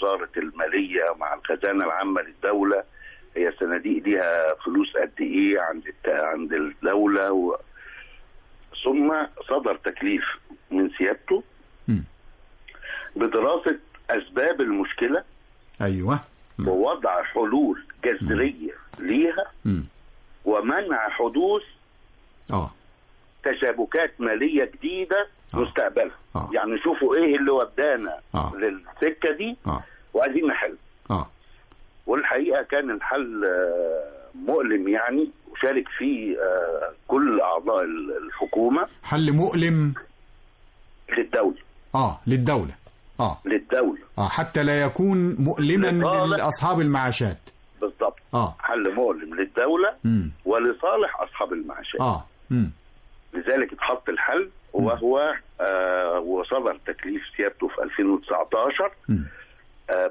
وزاره الماليه مع الخزانه العامه للدوله هي الصناديق ليها فلوس قد ايه عند الت- عند الدوله و... ثم صدر تكليف من سيادته مم. بدراسه اسباب المشكله ايوه مم. ووضع حلول جذريه ليها مم. ومنع حدوث اه تشابكات ماليه جديده آه. مستقبلا آه. يعني شوفوا ايه اللي ودانا آه. للسكه دي اه وعايزين نحل اه والحقيقه كان الحل آه، مؤلم يعني وشارك فيه آه، كل اعضاء ال- الحكومه حل مؤلم للدوله اه للدولة اه للدوله اه حتى لا يكون مؤلما لصالح- لاصحاب المعاشات بالضبط اه حل مؤلم للدوله امم ولصالح اصحاب المعاشات اه امم لذلك اتحط الحل وهو آه وصدر تكليف سيادته في 2019 امم آه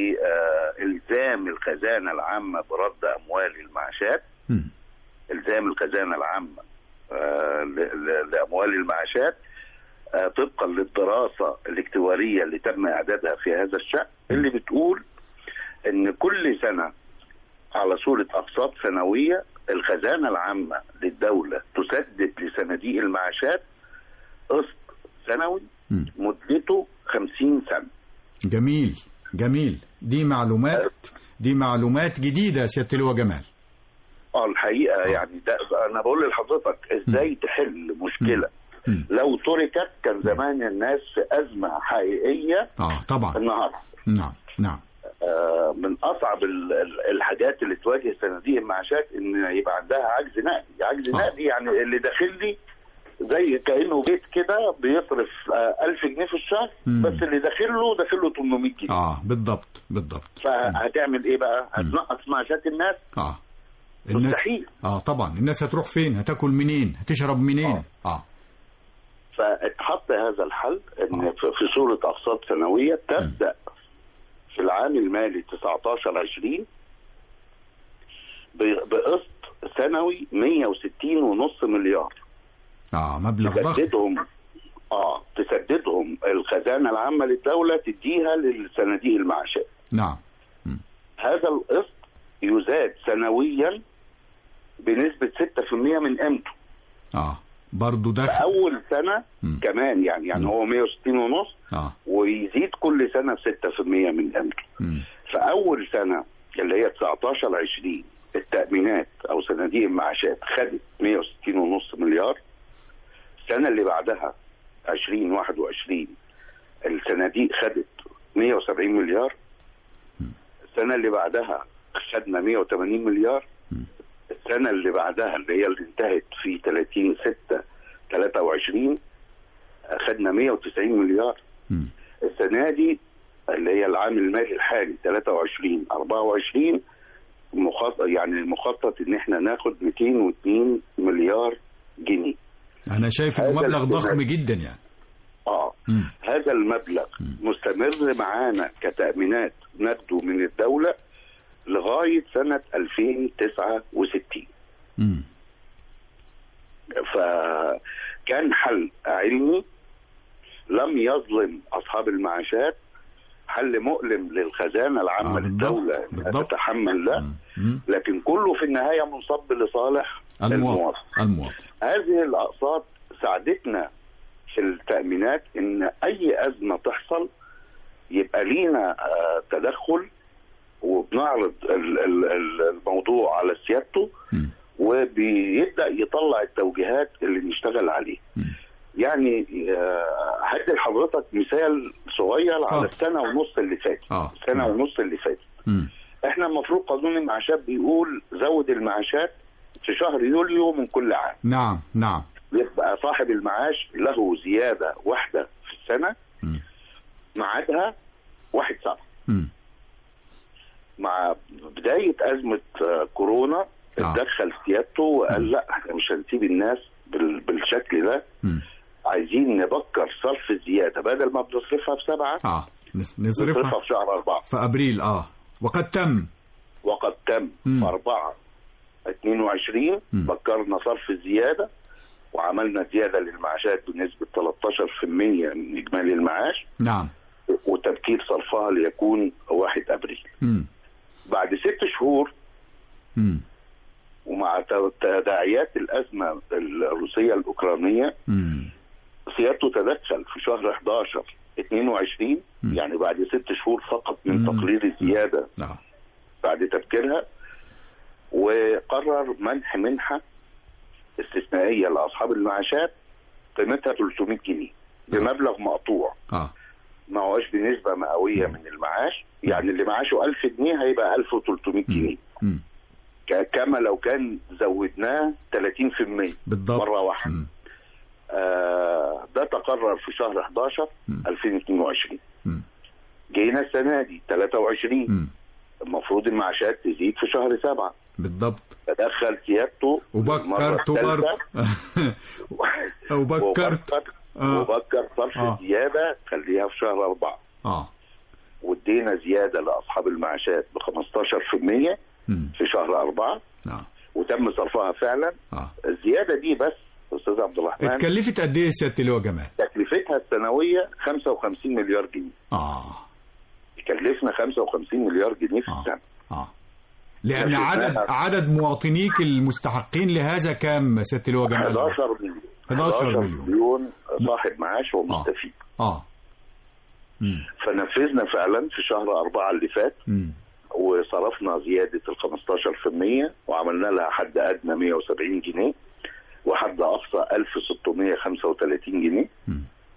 بإلزام الخزانة العامة برد أموال المعاشات امم إلزام الخزانة العامة آه ل- ل- لأموال المعاشات آه طبقا للدراسة الاكتوارية اللي تم إعدادها في هذا الشأن اللي بتقول إن كل سنة على صورة أقساط سنوية الخزانة العامة للدولة تسدد لصناديق المعاشات قسط سنوي مم. مدته 50 سنة جميل جميل دي معلومات دي معلومات جديدة يا سيادة اللواء جمال اه الحقيقه يعني ده انا بقول لحضرتك ازاي تحل مشكله مم. لو تركت كان زمان الناس في ازمه حقيقيه اه طبعا النهارده نعم نعم آه، من اصعب ال- ال- الحاجات اللي تواجه صناديق المعاشات ان يبقى عندها عجز نقدي عجز آه. نقدي يعني اللي داخل لي زي كانه بيت كده بيصرف آه، 1000 جنيه في الشهر مم. بس اللي داخل له داخل له 800 جنيه اه بالضبط بالضبط فهتعمل ايه بقى؟ هتنقص معاشات الناس؟ اه مستحيل. اه طبعا الناس هتروح فين هتاكل منين هتشرب منين آه. اه فاتحط هذا الحل ان آه. في في صوره اقساط سنويه تبدا في العام المالي 19 20 ب- بقسط سنوي 160 ونص مليار اه مبلغ ضخم تسددهم اه تسددهم الخزانه العامه للدوله تديها للصناديق المعاشات نعم مم. هذا القسط يزاد سنويا بنسبه 6% من قيمته اه برضو ده في اول سنه مم. كمان يعني يعني مم. هو 160 ونص اه ويزيد كل سنه ب 6% من قيمته مم. في اول سنه اللي هي 19 20 التامينات او صناديق المعاشات خدت 160 ونص مليار السنه اللي بعدها 2021 الصناديق خدت 170 مليار السنه اللي بعدها خدنا 180 مليار مم. السنه اللي بعدها اللي هي اللي انتهت في 30 6 23 خدنا 190 مليار مم. السنه دي اللي هي العام المالي الحالي 23 24 مخطط يعني المخطط ان احنا ناخد 202 مليار جنيه انا شايف انه هذا مبلغ ضخم الاحتمال. جدا يعني اه مم. هذا المبلغ مم. مستمر معانا كتأمينات نقده من الدولة لغاية سنة 2069 مم. فكان حل علمي لم يظلم أصحاب المعاشات حل مؤلم للخزانة العامة آه، بالضبط، للدولة إنها بالضبط. تتحمل ده مم. مم. لكن كله في النهاية منصب لصالح المواطن المواطن المواطن هذه الأقساط ساعدتنا في التأمينات إن أي أزمة تحصل يبقى لينا آه، تدخل وبنعرض ال- ال- ال- الموضوع على سيادته مم. وبيبدأ يطلع التوجيهات اللي نشتغل عليه مم. يعني آه، هدي لحضرتك مثال صغير على اتفضل. السنة ونص اللي فاتت اه السنة ونص اللي فاتت مم. احنا المفروض قانون المعاشات بيقول زود المعاشات في شهر يوليو من كل عام نعم نعم يبقى صاحب المعاش له زيادة واحدة في السنة مم. ميعادها واحد سبعة مم. مع بداية أزمة آه، كورونا آه. اتدخل سيادته وقال مم. لا احنا مش هنسيب الناس بال- بالشكل ده مم. عايزين نبكر صرف الزيادة بدل ما بنصرفها في سبعة اه نص- نصرفها نصرفها في شهر أربعة في ابريل اه وقد تم وقد تم مم. في أربعة 22 مم. بكرنا صرف الزيادة وعملنا زيادة للمعاشات بنسبة 13% من إجمالي المعاش نعم وتبكير صرفها ليكون 1 ابريل مم. بعد ست شهور مم. ومع ت- تداعيات الازمه الروسيه الاوكرانيه مم. سيادته تدخل في شهر 11 22 مم. يعني بعد ست شهور فقط من مم. تقرير الزياده نعم بعد تفكيرها وقرر منح منحه استثنائيه لاصحاب المعاشات قيمتها 300 جنيه بمبلغ مقطوع اه ما هوش بنسبه مئويه من المعاش يعني اللي معاشه 1000 جنيه هيبقى 1300 جنيه مم. ك- كما لو كان زودناه 30% بالضبط مره واحده مم. آه ده تقرر في شهر 11 مم. 2022 مم. جينا السنه دي 23 مم. المفروض المعاشات تزيد في شهر 7 بالضبط تدخل سيادته المرة وبكرت برضه الثالثة. وبكرت وبكر آه. وبكر صرف آه. زياده خليها في شهر 4 اه وادينا زياده لاصحاب المعاشات ب 15% مم. في شهر 4 نعم وتم صرفها فعلا اه الزياده دي بس استاذ عبد الرحمن اتكلفت قد ايه سياده اللواء جمال؟ تكلفتها السنويه 55 مليار جنيه اه كلفنا 55 مليار جنيه في آه. السنه اه لان لكن عدد أنا- عدد مواطنيك المستحقين لهذا كام سياده اللواء جمال؟ 11 مليون 11 مليون. مليون صاحب معاش ومستفيد اه مم. فنفذنا فعلا في شهر أربعة اللي فات مم. وصرفنا زيادة ال 15% وعملنا لها حد أدنى 170 جنيه وحد أقصى 1635 جنيه مم.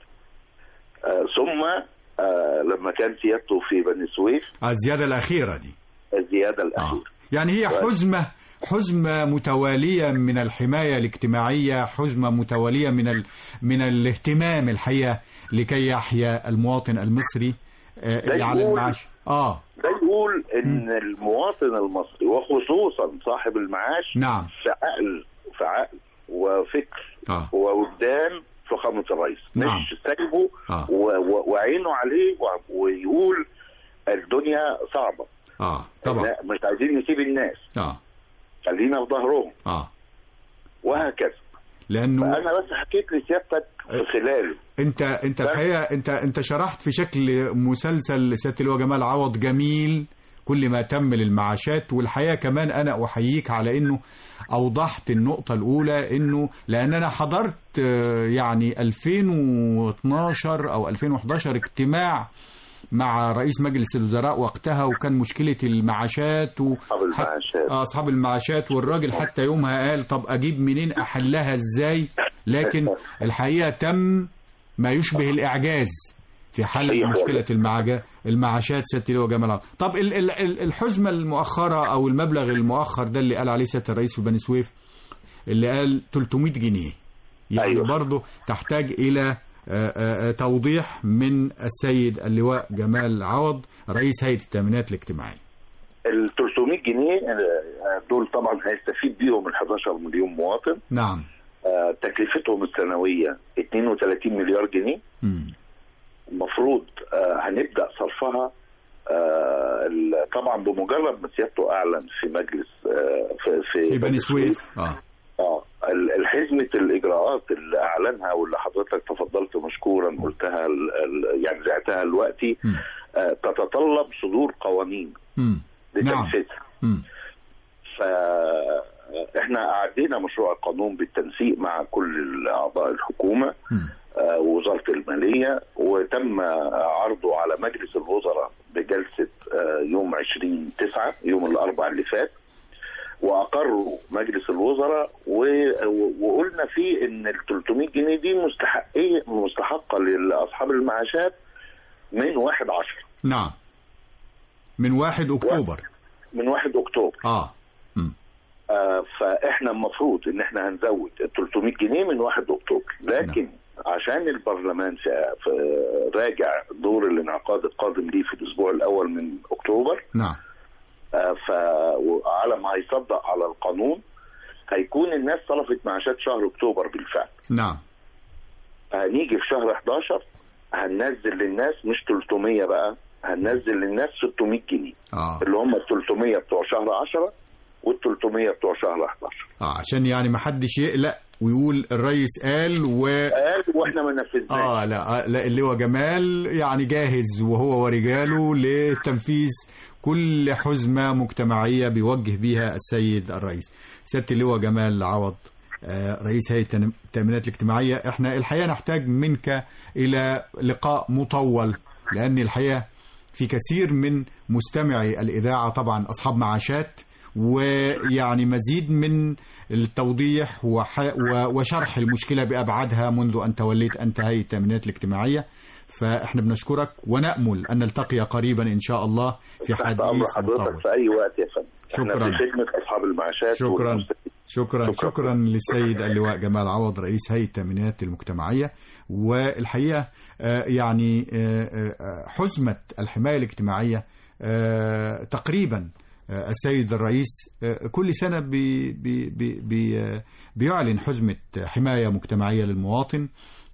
آه ثم آه لما كان سيادته في بني سويف آه، الزياده الاخيره دي الزيادة آه. الأخيرة يعني هي طيب. حزمة حزمة متوالية من الحماية الاجتماعية حزمة متوالية من ال... من الاهتمام الحقيقة لكي يحيا المواطن المصري آه، اللي على يقول- المعاش اه ده يقول إن المواطن المصري وخصوصا صاحب المعاش نعم في عقل في عقل وفكر اه ووجدان فخامة الرئيس نعم. مش سايبه اه و- و- وعينه عليه و- ويقول الدنيا صعبة اه طبعا لا، مش عايزين نسيب الناس اه خلينا في ظهرهم اه وهكذا لانه فأنا بس حكيت لسيادتك في خلاله انت انت الحقيقه انت انت شرحت في شكل مسلسل سياده اللواء جمال عوض جميل كل ما تم للمعاشات والحقيقه كمان انا احييك على انه اوضحت النقطه الاولى انه لان انا حضرت آه، يعني 2012 او 2011 اجتماع مع رئيس مجلس الوزراء وقتها وكان مشكله المعاشات و... أصحاب المعاشات آه، اصحاب المعاشات والراجل حتى يومها قال طب اجيب منين احلها ازاي لكن الحقيقه تم ما يشبه الاعجاز في حل صحيح. مشكله المعاجة المعاشات سياده اللواء جمال عبد طب ال- ال- ال- الحزمه المؤخره او المبلغ المؤخر ده اللي قال عليه سياده الرئيس في بني سويف اللي قال 300 جنيه يعني أيوة. برضه تحتاج الى آه، آه، آه، توضيح من السيد اللواء جمال عوض رئيس هيئه التامينات الاجتماعيه ال 300 جنيه آه، دول طبعا هيستفيد بيهم ال 11 مليون مواطن نعم آه، تكلفتهم السنوية 32 مليار جنيه مم. المفروض آه، هنبدا صرفها آه، ال- طبعا بمجرد ما سيادته اعلن في مجلس آه، في في, في بني سويف اه اه ال- الحزمه الاجراءات اللي اعلنها واللي حضرتك تفضلت مشكورا قلتها ال- ال- يعني زعتها دلوقتي مم. آه، تتطلب صدور قوانين مم. نعم لتنفيذها مم. فاحنا اعدينا مشروع القانون بالتنسيق مع كل اعضاء الحكومه مم. آه، وزاره الماليه وتم عرضه على مجلس الوزراء بجلسه آه، يوم 20 9 يوم الاربعاء اللي فات واقروا مجلس الوزراء و- و- وقلنا فيه ان ال 300 جنيه دي مستحقيه مستحقه لاصحاب المعاشات من 1 10 نعم من واحد اكتوبر من 1 اكتوبر اه مم. آه، فاحنا المفروض ان احنا هنزود ال 300 جنيه من 1 اكتوبر لكن عشان البرلمان في في راجع دور الانعقاد القادم ليه في الاسبوع الاول من اكتوبر نعم آه، فعلى ما هيصدق على القانون هيكون الناس صرفت معاشات شهر اكتوبر بالفعل نعم هنيجي في شهر 11 هننزل للناس مش 300 بقى هننزل للناس 600 جنيه اه اللي هم ال 300 بتوع شهر 10 وال 300 بتوع شهر 11 اه عشان يعني ما حدش يقلق ويقول الرئيس قال و قال واحنا ما نفذناش اه لا, لا اللي هو جمال يعني جاهز وهو ورجاله لتنفيذ كل حزمة مجتمعية بيوجه بيها السيد الرئيس سيادة اللواء جمال عوض آه، رئيس هيئة التن- التأمينات الاجتماعية احنا الحقيقة نحتاج منك إلى لقاء مطول لأن الحقيقة في كثير من مستمعي الإذاعة طبعا أصحاب معاشات ويعني مزيد من التوضيح وح- و- وشرح المشكلة بأبعادها منذ أن توليت أنت هيئة التأمينات الاجتماعية فإحنا بنشكرك ونأمل أن نلتقي قريبا إن شاء الله في تحت امر حديث حضرتك مطول في اي وقت يا فندم شكراً. احنا في خدمه اصحاب المعاشات شكراً. والمستفيدين. شكرا شكراً. شكرا للسيد اللواء جمال عوض رئيس هيئة التأمينات المجتمعية والحقيقة آه، يعني آه، آه، حزمة الحماية الاجتماعية آه، تقريبا آه، السيد الرئيس آه، كل سنة بي بي بي بي آه، بيعلن حزمة حماية مجتمعية للمواطن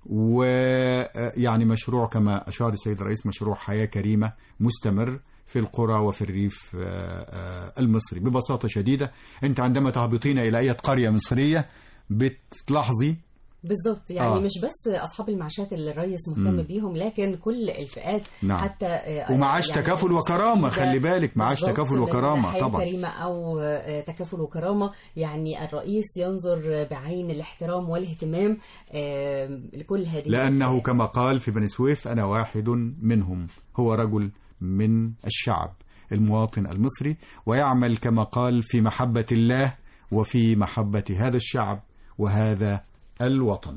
ويعني مشروع كما أشار السيد الرئيس مشروع حياة كريمة مستمر في القرى وفي الريف آه، آه، المصري ببساطة شديدة أنت عندما تهبطين إلى أي قرية مصرية بتلاحظي بالظبط يعني آه. آه. مش بس اصحاب المعاشات اللي الرئيس مهتم مم. بيهم لكن كل الفئات نعم. حتى آه، ومعاش يعني تكافل وكرامة المستفيدة خلي بالك معاش بالظبط تكافل من وكرامة حياة طبعا كريمة أو آه، تكافل وكرامة يعني الرئيس ينظر بعين الاحترام والاهتمام آه، لكل هذه لأنه الفئات. كما قال في بني سويف أنا واحد منهم هو رجل من الشعب المواطن المصري ويعمل كما قال في محبة الله وفي محبة هذا الشعب وهذا الوطن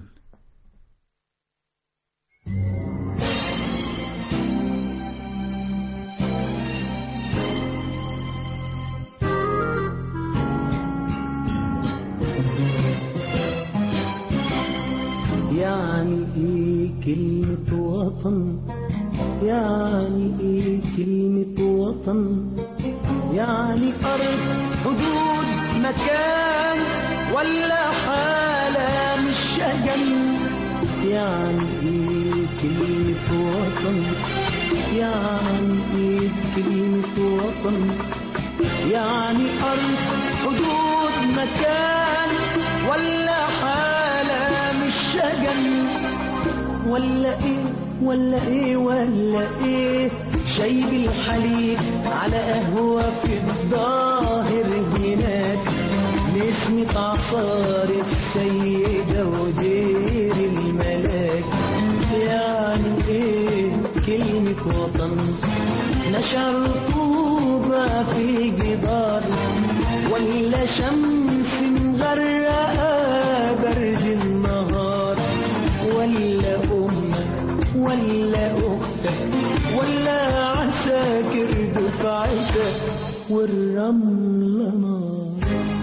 يعني ايه كلمة وطن يعني ايه كلمة وطن يعني أرض حدود مكان ولا حالة مش شجن يعني ايه كلمة وطن يعني ايه كلمة وطن يعني أرض حدود مكان ولا حالة مش شجن ولا ايه ولا ايه ولا ايه شايب الحليب على قهوة في الظاهر هناك نسمة عصار السيدة ودير الملاك يعني ايه كلمة وطن نشر طوبة في جدار ولا شمس مغرقة برد النهار ولا أمك ولا أختك ولا عساكر دفعتك والرملة نار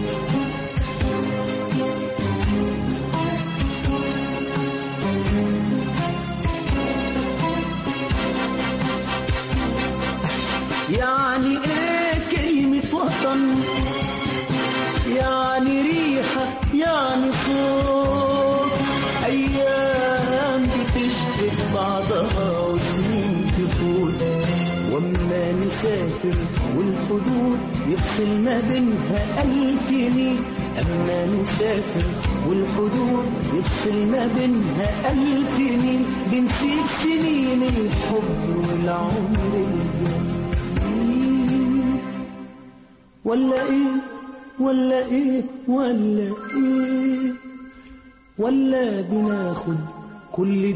يعني ايه كلمة وطن يعني ريحة يعني صوت أيام بتشبك بعضها وسنين تفوت وأما نسافر والحدود يفصل ما بينها ألف ميل أما نسافر والحدود يفصل ما بينها ألف ميل بنسيب سنين الحب والعمر الجميل ولا ايه ولا ايه ولا ايه ولا بناخد كل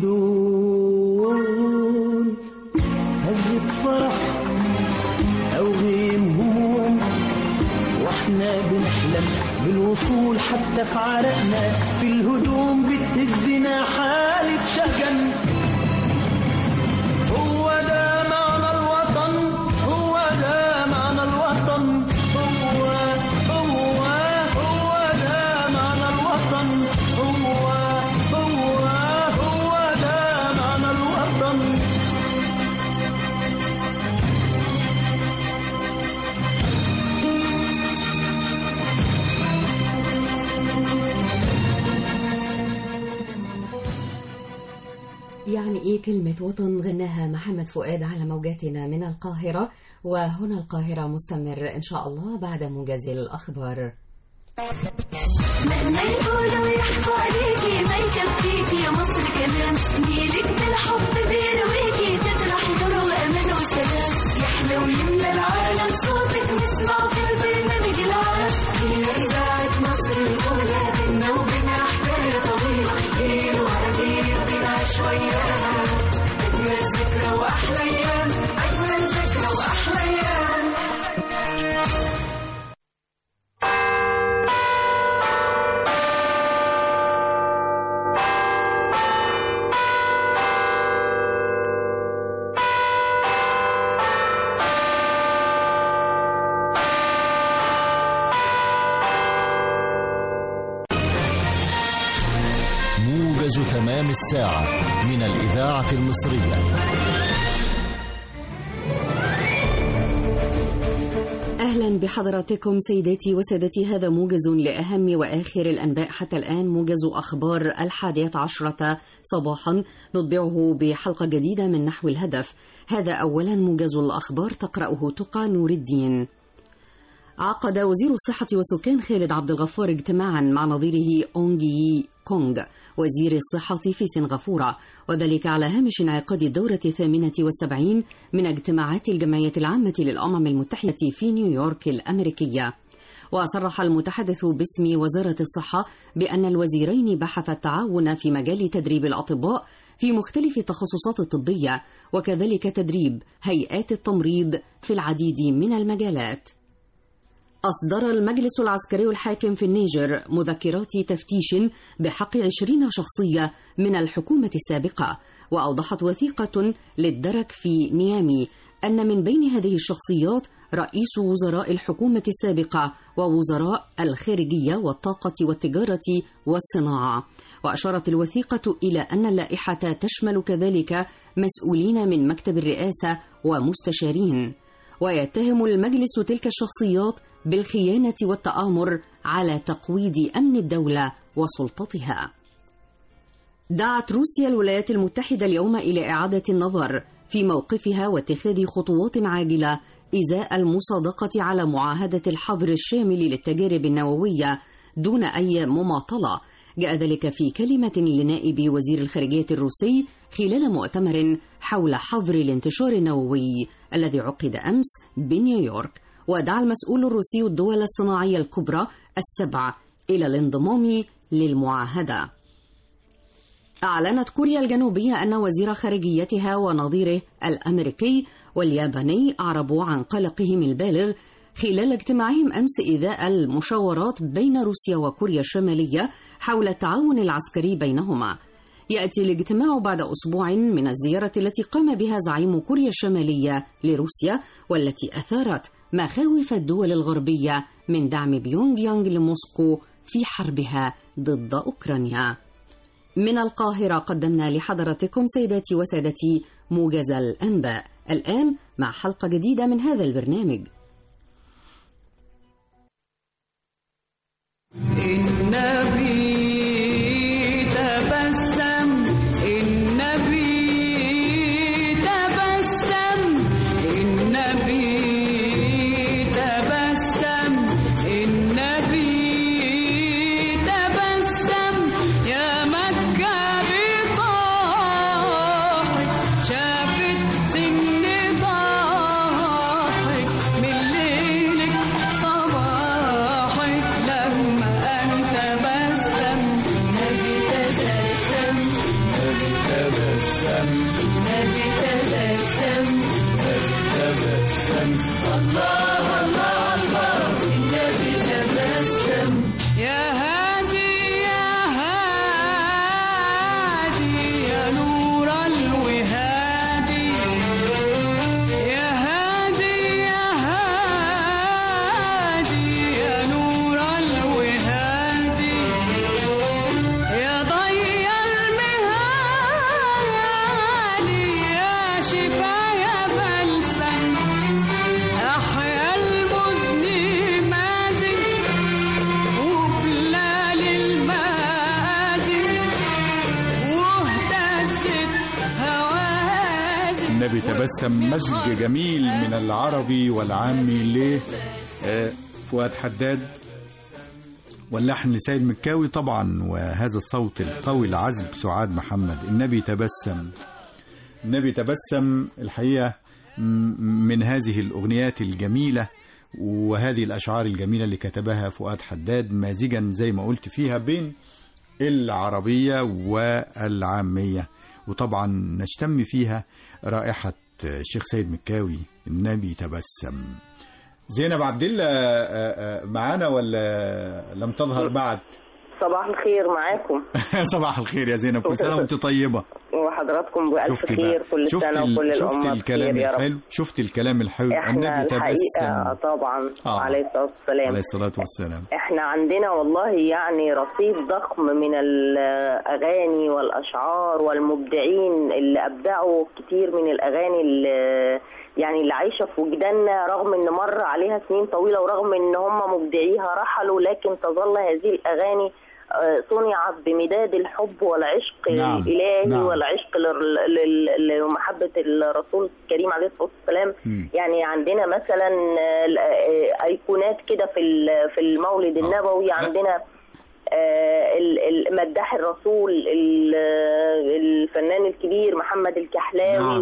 دول هزة فرح او غيم هموم واحنا بنحلم بالوصول حتى في عرقنا في الهدوم بتهزنا حالة شجن هو ده معنى الوطن هو ده معنى الوطن هو هو هو ده معنى الوطن هو هو هو ده معنى الوطن يعني ايه كلمة وطن غناها محمد فؤاد على موجاتنا من القاهرة وهنا القاهرة مستمر ان شاء الله بعد موجز الاخبار مهما يقولوا يحكوا عليكي ما يكفيكي يا مصر كلام نيلك بالحب بيرويكي تطرحي نور وامان وسلام يحلى ويملى العالم صوتك نسمعه في البرنامج العام هي اذاعه مصر الاولى بينا وبينها حكايه طويله ليل ونهار بنعيش وياها اجمل ذكرى واحلى ايام اجمل ذكرى واحلى ايام موجز تمام الساعة من الإذاعة المصرية أهلا بحضراتكم سيداتي وسادتي هذا موجز لأهم وآخر الأنباء حتى الآن موجز أخبار الحادية عشرة صباحا نطبعه بحلقة جديدة من نحو الهدف هذا أولا موجز الأخبار تقرأه تقى نور الدين عقد وزير الصحة والسكان خالد عبد الغفار اجتماعا مع نظيره أونجي كونغ وزير الصحة في سنغافورة وذلك على هامش انعقاد الدورة الثامنة والسبعين من اجتماعات الجمعية العامة للأمم المتحدة في نيويورك الأمريكية وصرح المتحدث باسم وزارة الصحة بأن الوزيرين بحثا التعاون في مجال تدريب الأطباء في مختلف التخصصات الطبية وكذلك تدريب هيئات التمريض في العديد من المجالات أصدر المجلس العسكري الحاكم في النيجر مذكرات تفتيش بحق عشرين شخصية من الحكومة السابقة وأوضحت وثيقة للدرك في نيامي أن من بين هذه الشخصيات رئيس وزراء الحكومة السابقة ووزراء الخارجية والطاقة والتجارة والصناعة وأشارت الوثيقة إلى أن اللائحة تشمل كذلك مسؤولين من مكتب الرئاسة ومستشارين ويتهم المجلس تلك الشخصيات بالخيانة والتآمر على تقويض أمن الدولة وسلطتها. دعت روسيا الولايات المتحدة اليوم إلى إعادة النظر في موقفها واتخاذ خطوات عاجلة إزاء المصادقة على معاهدة الحظر الشامل للتجارب النووية دون أي مماطلة. جاء ذلك في كلمة لنائب وزير الخارجية الروسي خلال مؤتمر حول حظر الانتشار النووي الذي عقد أمس بنيويورك. ودعا المسؤول الروسي الدول الصناعية الكبرى السبعة إلى الانضمام للمعاهدة. أعلنت كوريا الجنوبية أن وزير خارجيتها ونظيره الأمريكي والياباني أعربوا عن قلقهم البالغ خلال اجتماعهم أمس إذاء المشاورات بين روسيا وكوريا الشمالية حول التعاون العسكري بينهما. يأتي الاجتماع بعد أسبوع من الزيارة التي قام بها زعيم كوريا الشمالية لروسيا والتي أثارت مخاوف الدول الغربية من دعم بيونغ يانغ لموسكو في حربها ضد أوكرانيا. من القاهرة قدمنا لحضراتكم سيداتي وسادتي موجز الأنباء. الآن مع حلقة جديدة من هذا البرنامج. النبي تبسم النبي تبسم النبي تبسم النبي تبسم يا مكة بطاحك شافت سن ضاحك من ليلك صباحك لما أنت بسم نبي تبسم نبي تبسم نبي تبسم تبسم الله الله الله النبي تبسم يا هادي يا هادي يا نور الوهادي يا هادي يا هادي يا نور الوهادي يا ضي المهادي يا شفا يا بلسم أحيا المذنب مازن وبلال المآزن واهتزت هوازن النبي تبسم مزج جميل من العربي والعامي ل آه، فؤاد حداد واللحن لسيد مكاوي طبعا وهذا الصوت القوي العذب سعاد محمد النبي تبسم النبي تبسم الحقيقة م- من هذه الأغنيات الجميلة وهذه الأشعار الجميلة اللي كتبها فؤاد حداد مازجا زي ما قلت فيها بين العربية والعامية وطبعا نشتم فيها رائحة الشيخ سيد مكاوي النبي تبسم زينب عبد الله آه، آه، معانا ولا لم تظهر بعد صباح الخير معاكم صباح الخير يا زينب كل سنه وانت طيبه وحضراتكم بألف شفتي خير بقى كل شفت سنة ال- وكل شفت الأمة الكلام بخير يا رب الحلو شفت الكلام الحلو احنا النبي الحقيقة تبسم طبعا آه. عليه الصلاة والسلام عليه الصلاه والسلام احنا عندنا والله يعني رصيد ضخم من الأغاني والأشعار والمبدعين اللي أبدعوا كتير من الأغاني اللي يعني اللي عايشة في وجداننا رغم ان مر عليها سنين طويلة ورغم ان هم مبدعيها رحلوا لكن تظل هذه الأغاني آه، صنعت بمداد الحب والعشق نعم، الإلهي نعم. والعشق لل- لل- لمحبة الرسول الكريم عليه الصلاة والسلام مم. يعني عندنا مثلا آه، آه، ايقونات كده في ال- في المولد النبوي عندنا آه، ال- ال- مداح الرسول ال- آه، الفنان الكبير محمد الكحلاوي نعم.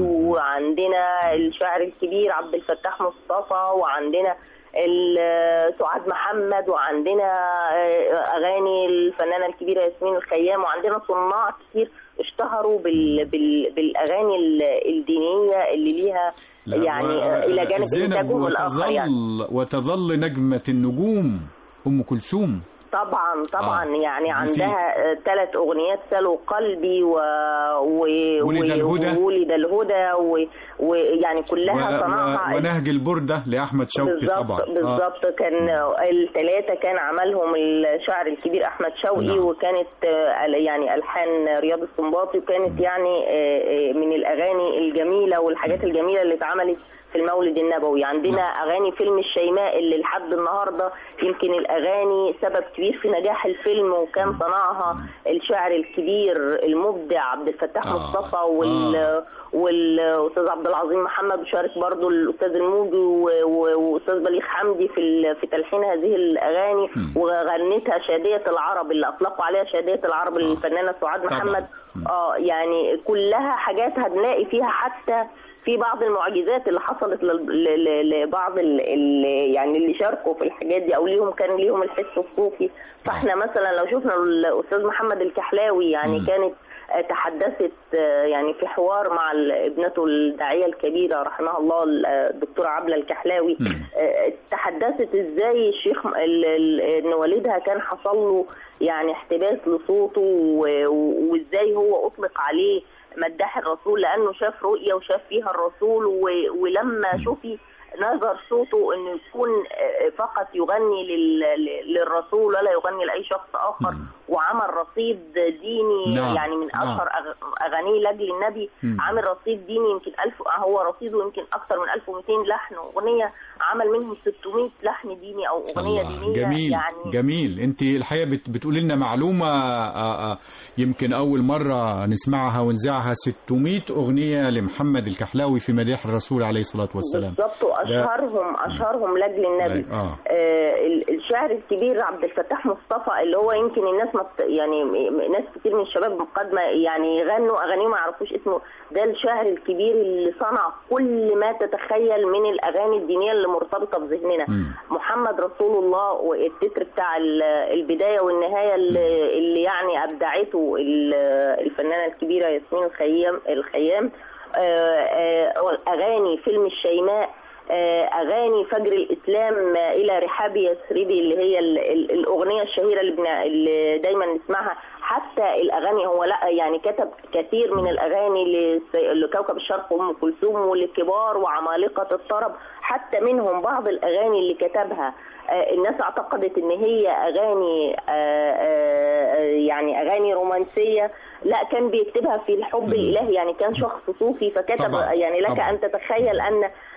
وعندنا الشاعر الكبير عبد الفتاح مصطفى وعندنا ال- آه، سعاد محمد وعندنا آه، اغاني الفنانه الكبيره ياسمين الخيام وعندنا صناع كتير اشتهروا بال بال بالاغاني ال- الدينيه اللي ليها لا، يعني و- آه، الى جانب زينب انتاجهم الاخر وتظل يعني وتظل نجمه النجوم ام كلثوم طبعا طبعا آه. يعني وفي- عندها ثلاث اغنيات سلوا قلبي و... و... ولد الهدى. وولد الهدى و- ويعني كلها و- صنعها و- ونهج البرده لاحمد شوقي بالظبط طبعا آه. بالظبط كان الثلاثه كان عملهم الشاعر الكبير احمد شوقي نعم. وكانت آه، يعني الحان رياض السنباطي وكانت يعني آه، آه، من الاغاني الجميله والحاجات الجميله اللي اتعملت في المولد النبوي عندنا اغاني فيلم الشيماء اللي لحد النهارده يمكن الاغاني سبب كبير في نجاح الفيلم وكان صنعها الشاعر الكبير المبدع عبد الفتاح آه. مصطفى وال آه. والاستاذ عبد العظيم محمد وشارك برضو الاستاذ الموجي و- و- واستاذ بليغ حمدي في ال- في تلحين هذه الاغاني وغنتها شاديه العرب اللي اطلقوا عليها شاديه العرب الفنانه سعاد طبعاً. محمد اه يعني كلها حاجات هنلاقي فيها حتى في بعض المعجزات اللي حصلت لل- ل- ل- لبعض ال ال يعني اللي شاركوا في الحاجات دي او ليهم كان ليهم الحس الصوفي فاحنا مثلا لو شفنا الاستاذ محمد الكحلاوي يعني مم. كانت آه، تحدثت آه، يعني في حوار مع ال- ابنته الداعيه الكبيره رحمها الله ال- آه، الدكتوره عبله الكحلاوي مم. آه، تحدثت ازاي الشيخ م- ال- ال- ان والدها كان حصل له يعني احتباس لصوته و- و- وازاي هو اطلق عليه مداح الرسول لانه شاف رؤيه وشاف فيها الرسول و- ولما شوفي نظر صوته انه يكون آه، فقط يغني لل- للرسول ولا يغني لاي شخص اخر مم. وعمل رصيد ديني نعم، يعني من نعم. اشهر أغ- اغانيه لاجل النبي مم. عامل رصيد ديني يمكن ألف هو رصيده يمكن اكثر من 1200 لحن واغنيه عمل منهم 600 لحن ديني او اغنيه الله دينيه جميل يعني جميل انت الحقيقه بت بتقولي لنا معلومه آه، آه، يمكن اول مره نسمعها ونذاعها 600 اغنيه لمحمد الكحلاوي في مديح الرسول عليه الصلاه والسلام بالظبط واشهرهم اشهرهم لاجل النبي اه آه ال- الشاعر الكبير عبد الفتاح مصطفى اللي هو يمكن الناس ما بت- يعني م- م- ناس كتير من الشباب قد ما يعني يغنوا اغانيه ما يعرفوش اسمه ده الشاعر الكبير اللي صنع كل ما تتخيل من الاغاني الدينيه اللي مرتبطه بذهننا مم. محمد رسول الله والتتر بتاع ال- البدايه والنهايه اللي, اللي يعني ابدعته ال- الفنانه الكبيره ياسمين الخيام الخيام آه، آه، اغاني فيلم الشيماء آه، اغاني فجر الاسلام آه، الى رحاب يثربي اللي هي ال- ال- الاغنيه الشهيره اللي, بنا اللي دايما نسمعها حتى الاغاني هو لا يعني كتب كثير من الاغاني لس- لكوكب الشرق ام كلثوم ولكبار وعمالقه الطرب حتى منهم بعض الاغاني اللي كتبها آه، الناس اعتقدت ان هي اغاني آه، آه، يعني اغاني رومانسيه لا كان بيكتبها في الحب الالهي يعني كان شخص صوفي فكتب طبعاً، يعني لك طبعاً. ان تتخيل ان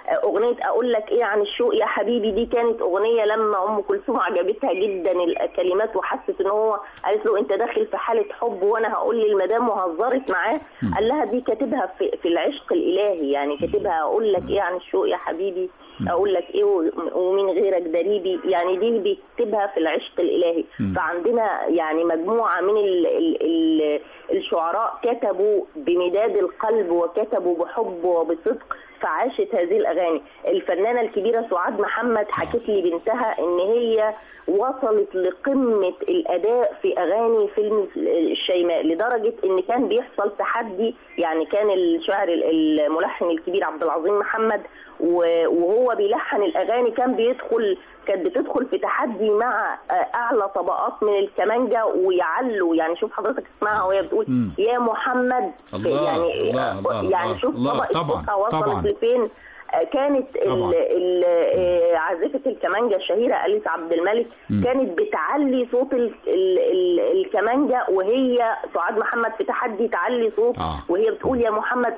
اغنيه اقول لك ايه عن الشوق يا حبيبي دي كانت اغنيه لما ام كلثوم عجبتها جدا الكلمات وحست ان هو قالت له انت داخل في حاله حب وانا هقول للمدام وهزرت معاه قال لها دي كاتبها في, في العشق الالهي يعني كاتبها اقول لك ايه عن الشوق يا حبيبي اقول لك ايه و- ومن غيرك دريبي يعني دي بيكتبها في العشق الالهي فعندنا يعني مجموعه من ال ال ال الشعراء كتبوا بمداد القلب وكتبوا بحب وبصدق فعاشت هذه الاغاني الفنانه الكبيره سعاد محمد حكت لي بنتها ان هي وصلت لقمه الاداء في اغاني فيلم الشيماء لدرجه ان كان بيحصل تحدي يعني كان الشاعر الملحن الكبير عبد العظيم محمد و- وهو بيلحن الاغاني كان بيدخل كانت بتدخل في تحدي مع آه، اعلى طبقات من الكمانجا ويعلوا يعني شوف حضرتك اسمعها وهي بتقول مم. يا محمد الله، يعني الله، الله، يعني الله، شوف الله، طبقه طبعا، صوتها وصلت طبعا. لفين آه، كانت ال- طبعا. ال- آه، عازفه الكمانجا الشهيره اليس عبد الملك مم. كانت بتعلي صوت ال ال ال الكمانجا وهي سعاد محمد في تحدي تعلي صوت آه. وهي بتقول يا محمد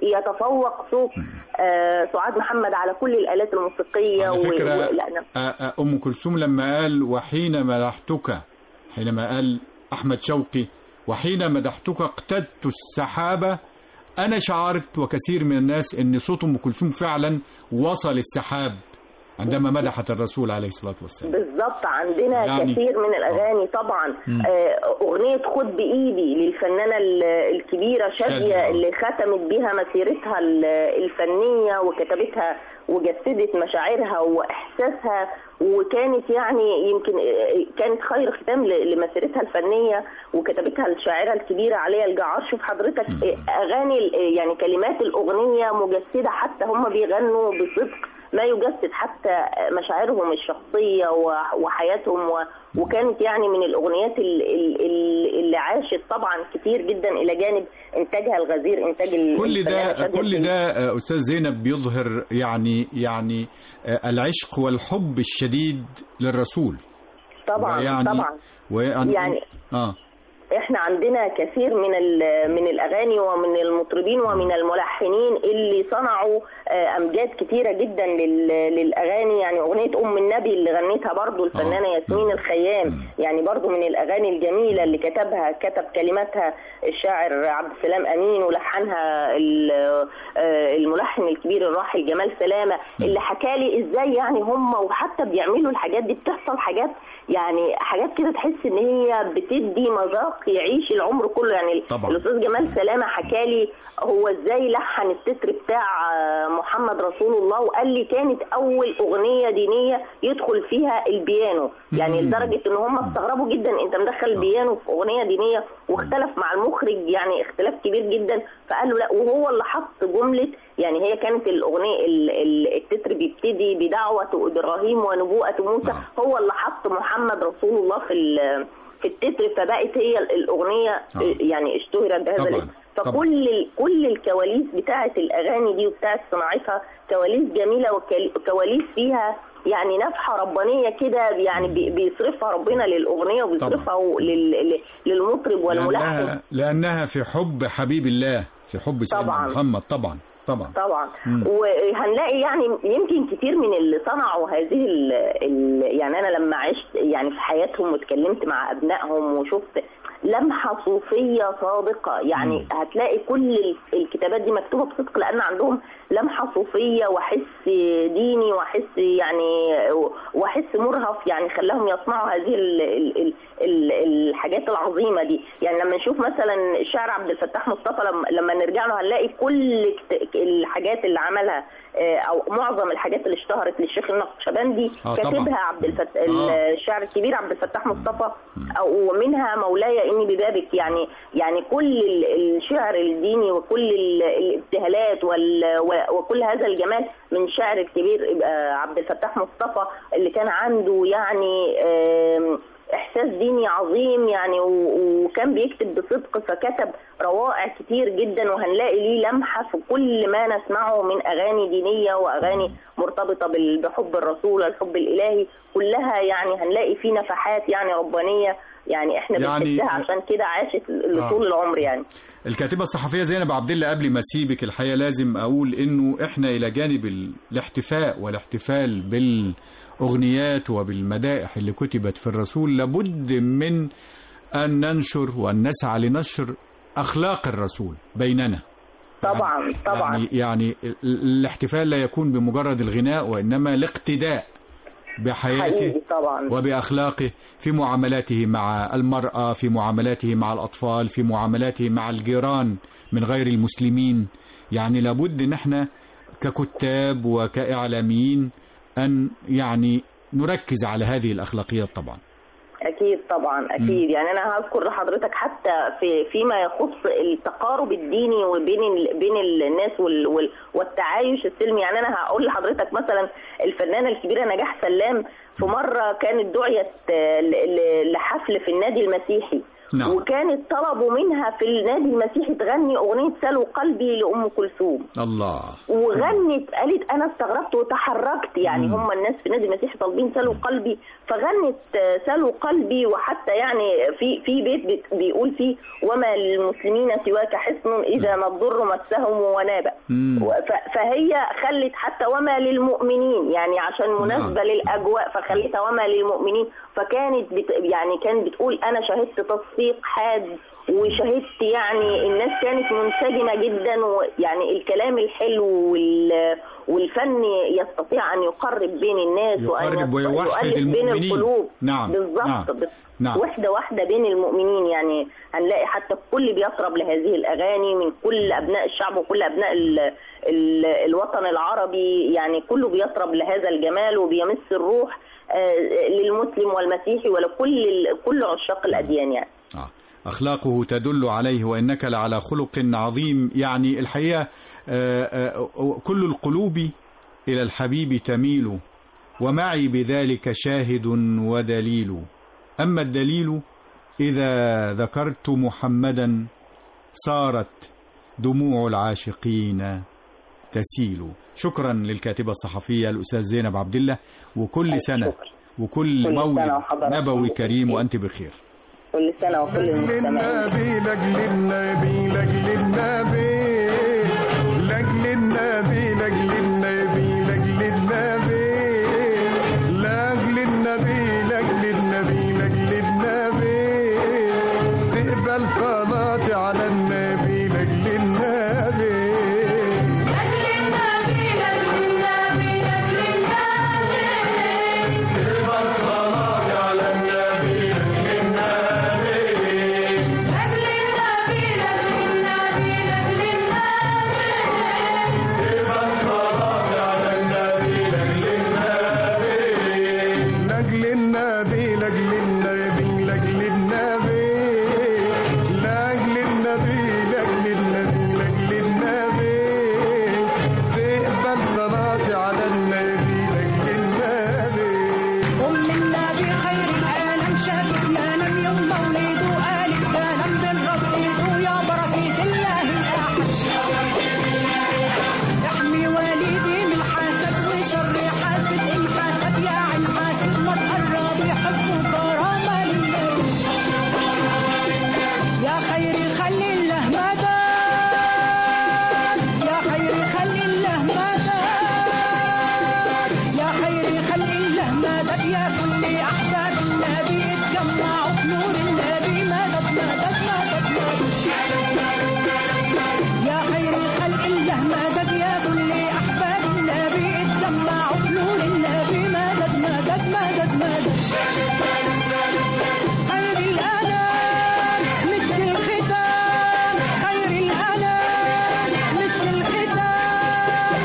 ويتفوق صوت آه، سعاد محمد على كل الالات الموسيقيه على و- فكرة و- لا أنا- آه، آه، أم كلثوم لما قال وحين مدحتك حينما قال أحمد شوقي وحين مدحتك اقتدت السحابة أنا شعرت وكثير من الناس أن صوت أم كلثوم فعلا وصل السحاب عندما مدحت الرسول عليه الصلاة والسلام بالظبط عندنا يعني- كثير من الاغاني طبعا مم. آه، اغنيه خد بايدي للفنانه ال- الكبيره شادية. شاديه اللي ختمت بها مسيرتها ال- الفنيه وكتبتها وجسدت مشاعرها واحساسها وكانت يعني يمكن آه، كانت خير ختام ل- لمسيرتها الفنيه وكتبتها الشاعره الكبيره عليا الجعار شوف حضرتك آه، اغاني ال- آه، يعني كلمات الاغنيه مجسده حتى هم بيغنوا بصدق ما يجسد حتى مشاعرهم الشخصية و- وحياتهم و- وكانت يعني من الأغنيات ال- ال- ال- اللي عاشت طبعا كتير جدا إلى جانب إنتاجها الغزير إنتاج ال- كل الفنانة ده شادية كل سليم. ده آه، أستاذ زينب بيظهر يعني يعني آه، العشق والحب الشديد للرسول طبعا ويعني طبعا ويعني يعني اه احنا عندنا كثير من ال- من الاغاني ومن المطربين ومن الملحنين اللي صنعوا آه، امجاد كتيره جدا لل- للاغاني يعني اغنيه ام النبي اللي غنتها برضو الفنانه آه. ياسمين الخيام يعني برضو من الاغاني الجميله اللي كتبها كتب كلماتها الشاعر عبد السلام امين ولحنها ال- آه، الملحن الكبير الراحل جمال سلامه اللي حكالي ازاي يعني هم وحتى بيعملوا الحاجات دي بتحصل حاجات يعني حاجات كده تحس ان هي بتدي مذاق يعيش العمر كله يعني طبعا. الاستاذ جمال سلامه حكالي هو ازاي لحن التتر بتاع آه، محمد رسول الله وقال لي كانت اول اغنيه دينيه يدخل فيها البيانو يعني مم. لدرجه ان هم استغربوا جدا انت مدخل البيانو في اغنيه دينيه واختلف مع المخرج يعني اختلاف كبير جدا فقال له لا وهو اللي حط جمله يعني هي كانت الاغنيه ال- ال- التتر بيبتدي بدعوه ابراهيم ونبوءه موسى آه. هو اللي حط محمد رسول الله في ال- في التتر فبقت هي الاغنيه آه. يعني اشتهرت بهذا طبعاً. الاسم طبعاً. فكل ال- كل الكواليس بتاعه الاغاني دي وبتاعه صناعتها كواليس جميله وكواليس فيها يعني نفحه ربانيه كده يعني بي- بيصرفها ربنا للاغنيه وبيصرفها لل- لل- للمطرب والملحن لأنها, لأنها في حب حبيب الله في حب سيدنا طبعاً. محمد طبعا طبعا طبعا مم. وهنلاقي يعني يمكن كتير من اللي صنعوا هذه ال ال يعني انا لما عشت يعني في حياتهم واتكلمت مع ابنائهم وشفت لمحه صوفيه صادقه يعني مم. هتلاقي كل ال- الكتابات دي مكتوبه بصدق لان عندهم لمحه صوفيه وحس ديني وحس يعني وحس مرهف يعني خلاهم يصنعوا هذه ال ال ال ال الحاجات العظيمه دي يعني لما نشوف مثلا الشاعر عبد الفتاح مصطفى لما, لما نرجع له هنلاقي كل كت- الحاجات اللي عملها آه، او معظم الحاجات اللي اشتهرت للشيخ النقشبندي آه، طبعاً. كاتبها عبد الفت... آه. الشاعر الكبير عبد الفتاح مصطفى او ومنها مولاي اني ببابك يعني يعني كل ال- الشعر الديني وكل ال- الابتهالات وال... و- وكل هذا الجمال من شاعر الكبير آه، عبد الفتاح مصطفى اللي كان عنده يعني آم، احساس ديني عظيم يعني و- وكان بيكتب بصدق فكتب روائع كتير جدا وهنلاقي ليه لمحه في كل ما نسمعه من اغاني دينيه واغاني مرتبطه بال- بحب الرسول والحب الالهي كلها يعني هنلاقي فيه نفحات يعني ربانيه يعني احنا يعني- بنحسها عشان كده عاشت آه. لطول العمر يعني الكاتبة الصحفية زينب عبد الله قبل ما اسيبك الحقيقة لازم اقول انه احنا الى جانب ال- الاحتفاء والاحتفال بالاغنيات وبالمدائح اللي كتبت في الرسول لابد من ان ننشر وان نسعى لنشر اخلاق الرسول بيننا طبعا طبعا يعني يعني ال- الاحتفال لا يكون بمجرد الغناء وانما الاقتداء بحياته حقيقي طبعا وبأخلاقه في معاملاته مع المرأة في معاملاته مع الأطفال في معاملاته مع الجيران من غير المسلمين يعني لابد ان احنا ككتاب وكإعلاميين أن يعني نركز على هذه الأخلاقيات طبعا اكيد طبعا اكيد يعني انا هذكر لحضرتك حتى في فيما يخص التقارب الديني وبين ال... بين الناس وال... وال... والتعايش السلمي يعني انا هقول لحضرتك مثلا الفنانه الكبيره نجاح سلام في مره كانت دعيت آه، ل... ل- لحفل في النادي المسيحي نعم. وكانت طلبوا منها في النادي المسيحي تغني اغنيه سلو قلبي لام كلثوم الله وغنت قالت انا استغربت وتحركت يعني مم. هم الناس في نادي المسيح طالبين سلوا قلبي فغنت آه، سلوا قلبي وحتى يعني في في بيت بت- بيقول فيه وما للمسلمين سواك حصن اذا ما الضر مسهم ونابا مم. و- ف- فهي خلت حتى وما للمؤمنين يعني عشان مناسبه نعم. للاجواء فخليتها وما للمؤمنين فكانت بت يعني كانت بتقول انا شهدت تصفيق حاد وشهدت يعني الناس كانت منسجمه جدا ويعني الكلام الحلو وال والفن يستطيع ان يقرب بين الناس وان يقرب يص- ويوحد يؤلف بين المؤمنين. القلوب نعم، بالظبط نعم، بال- نعم. وحده واحده بين المؤمنين يعني هنلاقي حتى الكل بيطرب لهذه الاغاني من كل ابناء الشعب وكل ابناء ال ال الوطن العربي يعني كله بيطرب لهذا الجمال وبيمس الروح آه، للمسلم والمسيحي ولكل ال- كل عشاق الاديان يعني آه. أخلاقه تدل عليه وإنك لعلى خلق عظيم يعني الحقيقة آه، آه، كل القلوب إلى الحبيب تميل ومعي بذلك شاهد ودليل أما الدليل إذا ذكرت محمدا صارت دموع العاشقين تسيل شكرا للكاتبة الصحفية الأستاذ زينب عبد الله وكل سنة شكرا. وكل كل مولد سنة وحضرتك نبوي بخير. كريم وأنت بخير كل سنه وكل المستمعين النبي لاجل النبي لاجل النبي لاجل النبي لاجل النبي لاجل النبي لاجل النبي لاجل النبي لاجل النبي تقبل صلاتي على النبي لاجل النبي تقبل صلاتي على النبي لاجل النبي تقبل صلاتي على النبي لاجل النبي لاجل النبي لاجل النبي لاجل النبي لاجل النبي لاجل النبي تقبل صلاتي على النبي لاجل النبي أم النبي خير العالم شافت نام يوم مولده قالت كلام بالرب ايده يا بركة الله الأحد احمي والدي من حسد وشر حاسد إن حسد يا عين حاسد ما تقرب يحب كرامة للنبي يا خير خلي الله مدى يا خير خلي الله مدى يا خير خلق الله مدد يا كل أحباب النبي اتجمعوا في نور النبي مدد مدد مدد مدد يا خير خلق الله مدد يا كل أحباب النبي اتجمعوا في نور النبي مدد مدد مدد مدد خير الأنام مثل الختام خير الأنام مثل الختام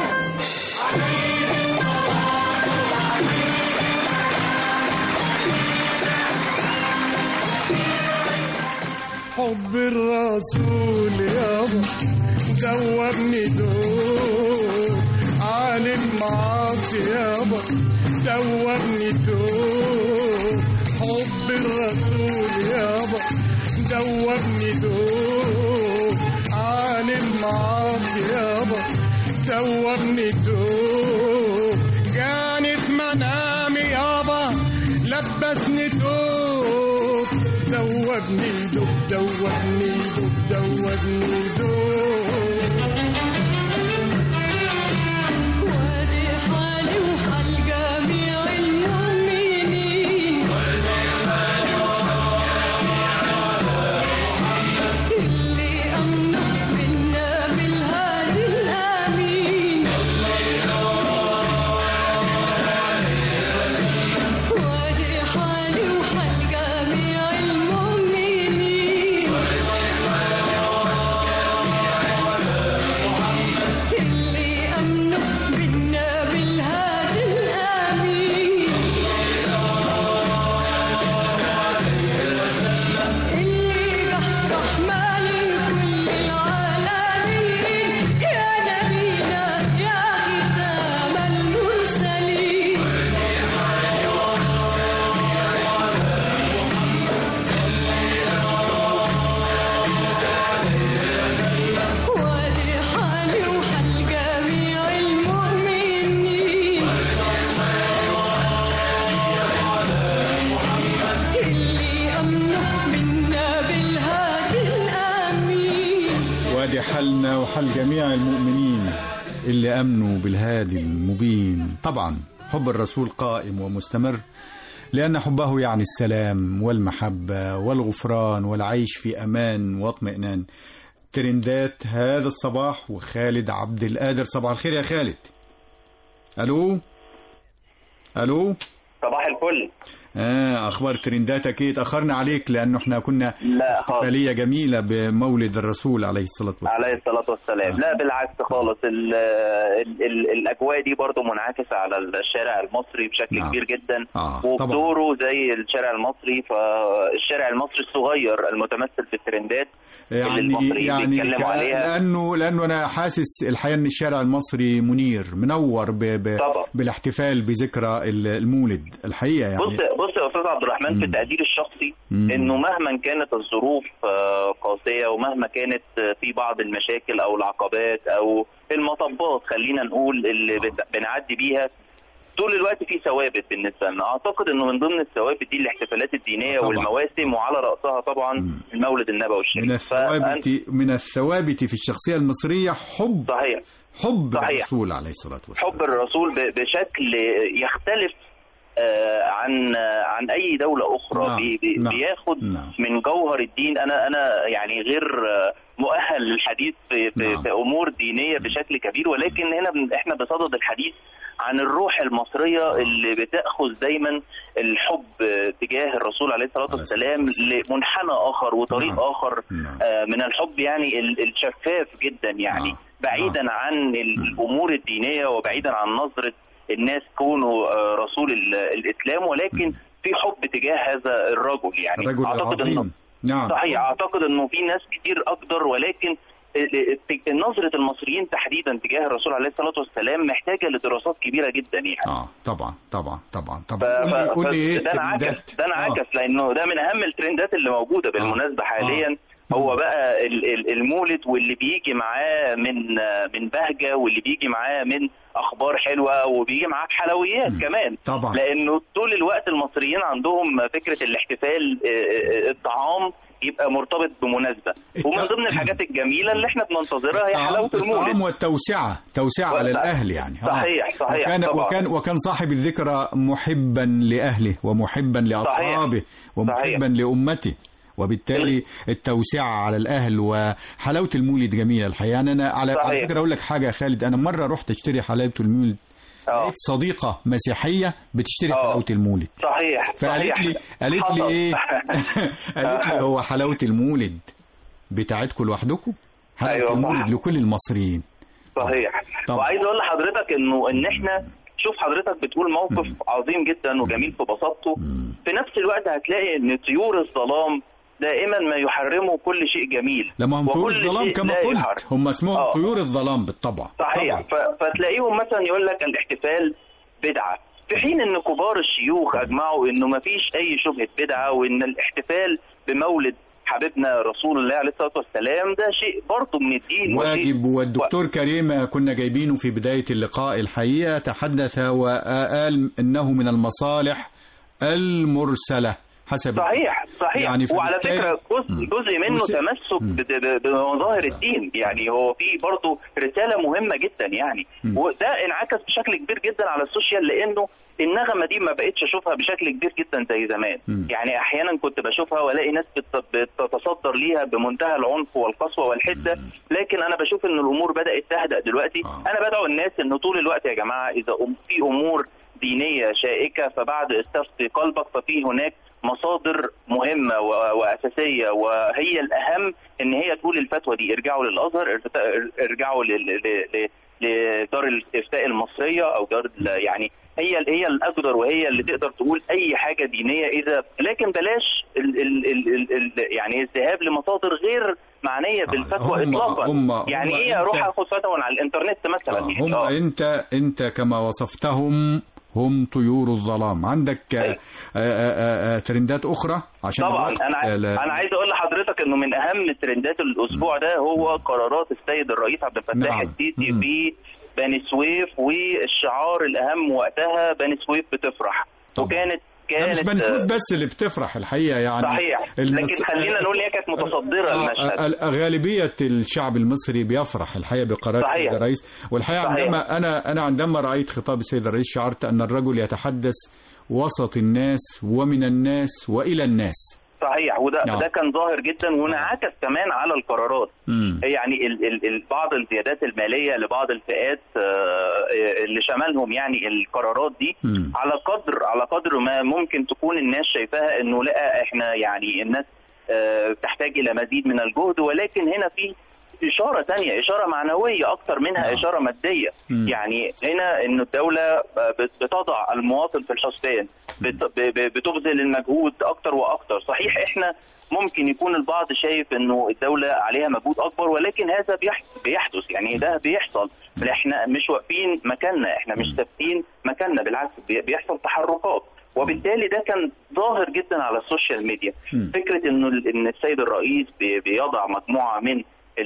حب الرسول يابا دوبني دوب عالم معاك يابا دوبني دوب حب الرسول يابا دوبني دوب عالم معاك يابا دوبني دوب جاني في منامي يابا لبسني دوب دوبني دوب دوبني دوب دوبني دوب وادي حالي وحال جميع المؤمنين اللي أمنوا منا بالهادي الأمين وادي حالي وحال جميع المؤمنين اللي أمنوا منا بالهادي الأمين اللي قح مالي كل العالمين يا نبينا يا ختام المرسلين وادي حالي وحال جميع المؤمنين اللي أمنوا منا بالهادي الأمين وادي حالنا وحال جميع المؤمنين اللي امنوا بالهادي المبين طبعا حب الرسول قائم ومستمر لان حبه يعني السلام والمحبه والغفران والعيش في امان واطمئنان ترندات هذا الصباح وخالد عبد القادر صباح الخير يا خالد الو الو صباح الفل آه اخبار ترنداتك ايه اتاخرنا عليك لانه احنا كنا لا خالص احتفاليه جميله بمولد الرسول عليه الصلاه والسلام عليه الصلاة والسلام لا بالعكس خالص ال ال ال الأجواء دي برضو منعكسة على الشارع المصري بشكل نعم. كبير جدا آه، طبعاً. وبدوره زي الشارع المصري فالشارع المصري الصغير المتمثل في الترندات اللي المصريين يعني بيتكلموا كا- عليها لانه لانه انا حاسس الحقيقه ان الشارع المصري منير منور ب ب طبعا. بالاحتفال بذكرى ال- المولد الحقيقه يعني بص بص يا استاذ عبد الرحمن في مم. تقديري الشخصي مم. انه مهما كانت الظروف آه، قاسيه ومهما كانت آه، في بعض المشاكل او العقبات او المطبات خلينا نقول اللي بت- بنعدي بيها طول الوقت في ثوابت بالنسبه لنا اعتقد انه من ضمن الثوابت دي الاحتفالات الدينيه طبعا. والمواسم وعلى راسها طبعا مم. المولد النبوي الشريف من فأن- الثوابت من الثوابت في الشخصيه المصريه حب صحيح حب صحيح. الرسول عليه الصلاه والسلام حب الرسول ب- بشكل يختلف آه، عن آه، عن اي دوله اخرى نعم، بي- بي- نعم، بياخد نعم. من جوهر الدين انا انا يعني غير آه، مؤهل للحديث في, في, نعم. في امور دينيه بشكل كبير ولكن هنا بن- احنا بصدد الحديث عن الروح المصريه اللي بتاخذ دايما الحب آه، تجاه الرسول عليه الصلاه عليه والسلام لمنحنى اخر وطريق نعم. اخر نعم. آه، من الحب يعني ال- الشفاف جدا يعني نعم. بعيدا عن الامور الدينيه وبعيدا عن نظره الناس كونوا آه، رسول ال- الاسلام ولكن في حب تجاه هذا الرجل يعني الرجل اعتقد انه العظيم نعم صحيح اعتقد انه في ناس كتير اقدر ولكن ال- ال- نظره المصريين تحديدا تجاه الرسول عليه الصلاه والسلام محتاجه لدراسات كبيره جدا يعني اه طبعا طبعا طبعا ف- طبعا قول لي- ف- قول لي ايه ده انعكس الترندات؟ ده انعكس لانه ده من اهم الترندات اللي موجوده بالمناسبه حاليا هو بقى ال- ال- المولد واللي بيجي معاه من من بهجه واللي بيجي معاه من اخبار حلوه وبيجي معاه حلويات مم. كمان طبعا. لانه طول الوقت المصريين عندهم فكره الاحتفال آه، آه، الطعام يبقى مرتبط بمناسبه ومن الط- ضمن الحاجات الجميله اللي احنا بننتظرها هي الطعام- حلاوه الطعام المولد والتوسعة توسعة على وسع. الأهل يعني آه. صحيح، صحيح، وكان طبعا. وكان وكان صاحب الذكرى محبا لأهله ومحبا لأصحابه ومحبا صحيح. لأمته وبالتالي التوسعة على الأهل وحلاوة المولد جميلة الحقيقة يعني أنا على, على صحيح. فكرة أقول لك حاجة يا خالد أنا مرة رحت أشتري حلاوة المولد اه لقيت صديقة مسيحية بتشتري آه. حلاوة المولد صحيح فقالت صحيح. لي قالت لي حصل. ايه قالت لي هو حلاوه المولد بتاعتكم لوحدكم حلاوه أيوة، صح. المولد لكل المصريين صحيح طبعا. وعايز اقول لحضرتك انه ان احنا شوف حضرتك بتقول موقف عظيم جدا وجميل في بساطته في نفس الوقت هتلاقي ان طيور الظلام دائما ما يحرموا كل شيء جميل لما هم طيور وكل الظلام شيء كما لا قلت يحرم. هم اسمهم آه. طيور الظلام بالطبع صحيح طبعا. ف... فتلاقيهم مثلا يقول لك الاحتفال بدعه في حين ان كبار الشيوخ اجمعوا انه ما فيش اي شبهه بدعه وان الاحتفال بمولد حبيبنا رسول الله عليه الصلاه والسلام ده شيء برضه من الدين وشيء- واجب والدكتور كريم كنا جايبينه في بداية اللقاء الحقيقة تحدث وقال إنه من المصالح المرسلة حسب صحيح صحيح يعني وعلى فبالتالي- فكره جزء جزء منه وس- تمسك ب- ب- بمظاهر الدين يعني هو في برضه رساله مهمه جدا يعني مم. وده انعكس بشكل كبير جدا على السوشيال لانه النغمه دي ما بقتش اشوفها بشكل كبير جدا زي زمان مم. يعني احيانا كنت بشوفها والاقي ناس بت- بتتصدر ليها بمنتهى العنف والقسوه والحده لكن انا بشوف ان الامور بدات تهدأ دلوقتي آه. انا بدعو الناس ان طول الوقت يا جماعه اذا أم- في امور دينيه شائكه فبعد استفتي قلبك ففي هناك مصادر مهمه و- واساسيه وهي الاهم ان هي تقول الفتوى دي ارجعوا للازهر ارت- ارجعوا لل- ل- ل- لدار الافتاء المصريه او دار ال- يعني هي هي الاقدر وهي اللي تقدر تقول اي حاجه دينيه اذا لكن بلاش ال ال ال ال ال يعني الذهاب لمصادر غير معنيه بالفتوى هم- اطلاقا هم- يعني هم ايه اروح أنت- اخد فتوى على الانترنت مثلا آه، يعني هم آه. انت انت كما وصفتهم هم طيور الظلام عندك آه، أيوة. آه، آه، آه، ترندات اخرى عشان طبعا الوقت، انا آه، لا- انا عايز اقول لحضرتك انه من اهم ترندات الاسبوع ده هو قرارات السيد الرئيس عبد الفتاح نعم. السيسي مم. في بني سويف والشعار الاهم وقتها بني سويف بتفرح طبعا. وكانت لا كانت مش بني سويف بس اللي بتفرح الحقيقه يعني صحيح المس- لكن خلينا نقول هي كانت متصدره آه، المشهد آه، غالبية الشعب المصري بيفرح الحقيقة بقرار صحيح. السيد الرئيس والحقيقة صحيح. عندما أنا أنا عندما رأيت خطاب السيد الرئيس شعرت أن الرجل يتحدث وسط الناس ومن الناس وإلى الناس صحيح وده نعم. ده كان ظاهر جدا وانعكس كمان على القرارات مم. يعني ال ال ال بعض الزيادات الماليه لبعض الفئات آه، اللي شملهم يعني القرارات دي مم. على قدر على قدر ما ممكن تكون الناس شايفاها انه لا احنا يعني الناس آه، تحتاج الى مزيد من الجهد ولكن هنا في اشاره تانية اشاره معنويه اكتر منها نعم. اشاره ماديه مم. يعني هنا ان الدوله بت- بتضع المواطن في الحسبان بت- ب- ب- بتبذل المجهود اكتر واكتر صحيح احنا ممكن يكون البعض شايف انه الدوله عليها مجهود اكبر ولكن هذا بيح- بيحدث يعني ده بيحصل احنا مش واقفين مكاننا احنا مش ثابتين مكاننا بالعكس بي- بيحصل تحركات وبالتالي ده كان ظاهر جدا على السوشيال ميديا مم. فكره انه ال- ان السيد الرئيس بي- بيضع مجموعه من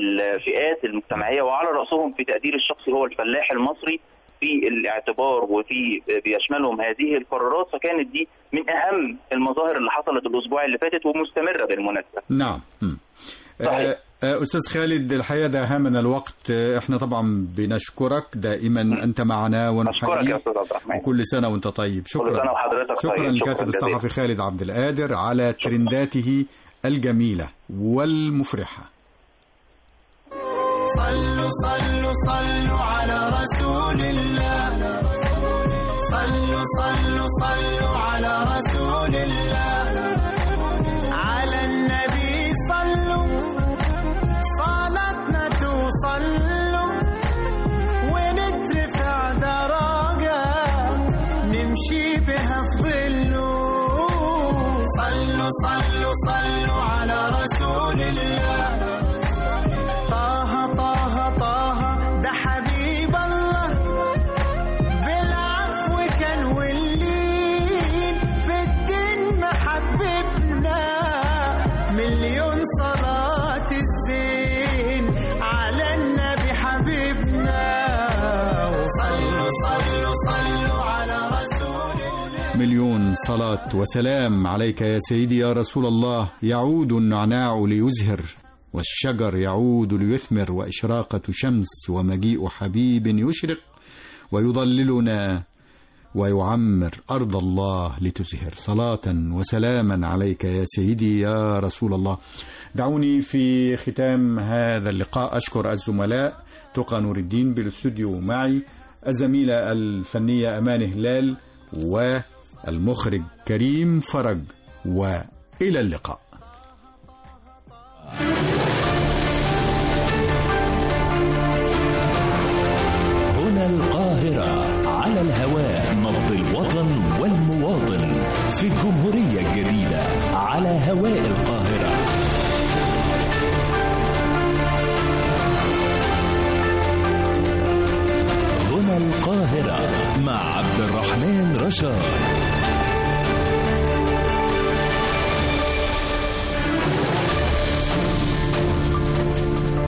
الفئات المجتمعيه وعلى راسهم في تقدير الشخصي هو الفلاح المصري في الاعتبار وفي بيشملهم هذه القرارات فكانت دي من اهم المظاهر اللي حصلت الاسبوع اللي فاتت ومستمره بالمناسبه نعم مم. صحيح. آه، آه، أستاذ خالد الحقيقة ده هامنا الوقت آه، احنا طبعا بنشكرك دائما أنت معنا اشكرك يا ونحييك استاذ عبد الرحمن وكل سنة وأنت طيب شكرا كل سنه وحضرتك شكرا طيب. لكاتب جزيلا. الصحفي خالد عبد القادر على ترنداته الجميلة والمفرحة صلوا صلوا صلوا على رسول الله صلوا صلوا صلوا على رسول الله على النبي صلوا صلاتنا توصلوا ونترفع درجات نمشي بها في ظله صلوا صلوا صلوا على رسول الله طه طه طه ده حبيب الله بالعفو كان واللين في الدين محببنا مليون صلاة الزين على النبي حبيبنا صلوا صلوا صلوا على رسول الله مليون صلاة وسلام عليك يا سيدي يا رسول الله يعود النعناع ليزهر والشجر يعود ليثمر وإشراقة شمس ومجيء حبيب يشرق ويضللنا ويعمر أرض الله لتزهر صلاة وسلاما عليك يا سيدي يا رسول الله دعوني في ختام هذا اللقاء أشكر الزملاء تقى نور الدين بالاستوديو معي الزميلة الفنية أمان هلال والمخرج كريم فرج وإلى اللقاء هنا القاهرة على الهواء نبض الوطن والمواطن في الجمهورية الجديدة على هواء القاهرة هنا القاهرة مع عبد الرحمن رشاد